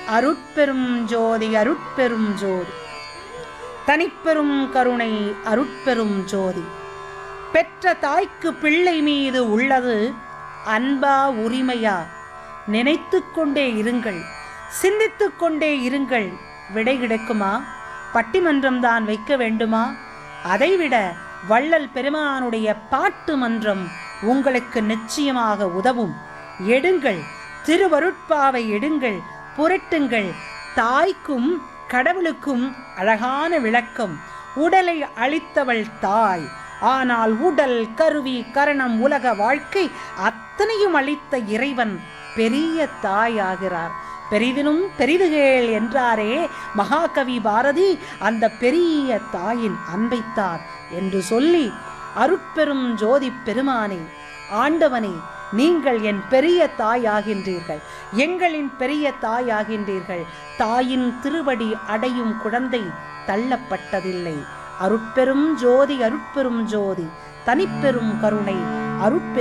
அருட்பெரும் ஜோதி அருட்பெரும் ஜோதி தனிப்பெரும் கருணை அருட்பெரும் ஜோதி பெற்ற தாய்க்கு பிள்ளை மீது உள்ளது அன்பா உரிமையா நினைத்து கொண்டே இருங்கள் சிந்தித்து கொண்டே இருங்கள் விடை கிடைக்குமா பட்டிமன்றம் தான் வைக்க வேண்டுமா அதைவிட வள்ளல் பெருமானுடைய பாட்டு மன்றம் உங்களுக்கு நிச்சயமாக உதவும் எடுங்கள் திருவருட்பாவை எடுங்கள் புரட்டுங்கள் தாய்க்கும் கடவுளுக்கும் அழகான விளக்கம் உடலை அளித்தவள் தாய் ஆனால் உடல் கருவி கரணம் உலக வாழ்க்கை அத்தனையும் அளித்த இறைவன் பெரிய தாயாகிறார் பெரிதினும் பெரிதுகேள் என்றாரே மகாகவி பாரதி அந்த பெரிய தாயின் அன்பைத்தார் என்று சொல்லி அருட்பெரும் ஜோதி பெருமானே ஆண்டவனே நீங்கள் என் பெரிய தாயாகின்றீர்கள் எங்களின் பெரிய தாயாகின்றீர்கள் தாயின் திருவடி அடையும் குழந்தை தள்ளப்பட்டதில்லை அருட்பெரும் ஜோதி அருட்பெரும் ஜோதி தனிப்பெரும் கருணை அருட்பெரும்